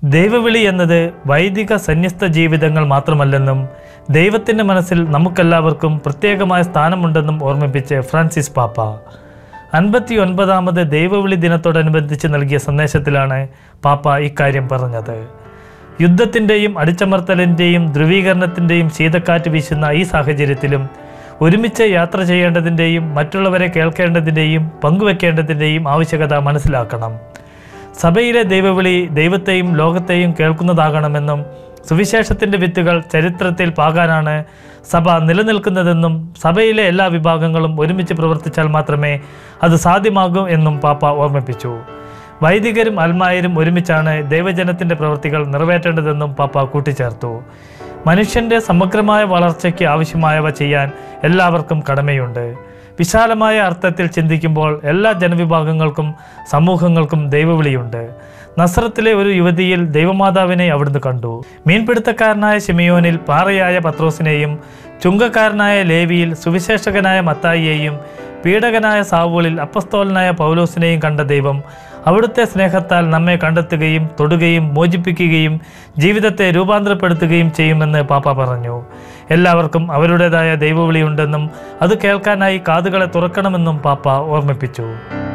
ദൈവവിളി എന്നത് വൈദിക സന്യസ്ത ജീവിതങ്ങൾ മാത്രമല്ലെന്നും ദൈവത്തിൻ്റെ മനസ്സിൽ നമുക്കെല്ലാവർക്കും പ്രത്യേകമായ സ്ഥാനമുണ്ടെന്നും ഓർമ്മിപ്പിച്ച് ഫ്രാൻസിസ് പാപ്പ അൻപത്തി ഒൻപതാമത് ദൈവവിളി ദിനത്തോടനുബന്ധിച്ച് നൽകിയ സന്ദേശത്തിലാണ് പാപ്പ ഇക്കാര്യം പറഞ്ഞത് യുദ്ധത്തിൻ്റെയും അടിച്ചമർത്തലിൻ്റെയും ധ്രുവീകരണത്തിൻ്റെയും ശീതക്കാറ്റ് വീശുന്ന ഈ സാഹചര്യത്തിലും ഒരുമിച്ച് യാത്ര ചെയ്യേണ്ടതിൻ്റെയും മറ്റുള്ളവരെ കേൾക്കേണ്ടതിൻ്റെയും പങ്കുവെക്കേണ്ടതിൻ്റെയും ആവശ്യകത മനസ്സിലാക്കണം സഭയിലെ ദൈവവിളി ദൈവത്തെയും ലോകത്തെയും കേൾക്കുന്നതാകണമെന്നും സുവിശേഷത്തിൻ്റെ വിത്തുകൾ ചരിത്രത്തിൽ പാകാനാണ് സഭ നിലനിൽക്കുന്നതെന്നും സഭയിലെ എല്ലാ വിഭാഗങ്ങളും ഒരുമിച്ച് പ്രവർത്തിച്ചാൽ മാത്രമേ അത് സാധ്യമാകൂ എന്നും പാപ്പ ഓർമ്മിപ്പിച്ചു വൈദികരും അൽമായരും ഒരുമിച്ചാണ് ദൈവജനത്തിൻ്റെ പ്രവൃത്തികൾ നിറവേറ്റേണ്ടതെന്നും പാപ്പ കൂട്ടിച്ചേർത്തു മനുഷ്യൻ്റെ സമഗ്രമായ വളർച്ചയ്ക്ക് ആവശ്യമായവ ചെയ്യാൻ എല്ലാവർക്കും കടമയുണ്ട് വിശാലമായ അർത്ഥത്തിൽ ചിന്തിക്കുമ്പോൾ എല്ലാ ജനവിഭാഗങ്ങൾക്കും സമൂഹങ്ങൾക്കും ദൈവവിളിയുണ്ട് നസ്രത്തിലെ ഒരു യുവതിയിൽ ദൈവമാതാവിനെ അവിടുന്ന് കണ്ടു മീൻപിടുത്തക്കാരനായ ഷിമിയോനിൽ പാറയായ പത്രോസിനെയും ചുങ്കക്കാരനായ ലേവിയിൽ സുവിശേഷകനായ മത്തായിയെയും പീഡകനായ സാവൂളിൽ അപ്പസ്തോലനായ പൗലോസിനെയും കണ്ട ദൈവം അവിടുത്തെ സ്നേഹത്താൽ നമ്മെ കണ്ടെത്തുകയും തൊടുകയും മോചിപ്പിക്കുകയും ജീവിതത്തെ രൂപാന്തരപ്പെടുത്തുകയും ചെയ്യുമെന്ന് പാപ്പ പറഞ്ഞു എല്ലാവർക്കും അവരുടേതായ ദൈവവിളിയുണ്ടെന്നും അത് കേൾക്കാനായി കാതുകളെ തുറക്കണമെന്നും പാപ്പ ഓർമ്മിപ്പിച്ചു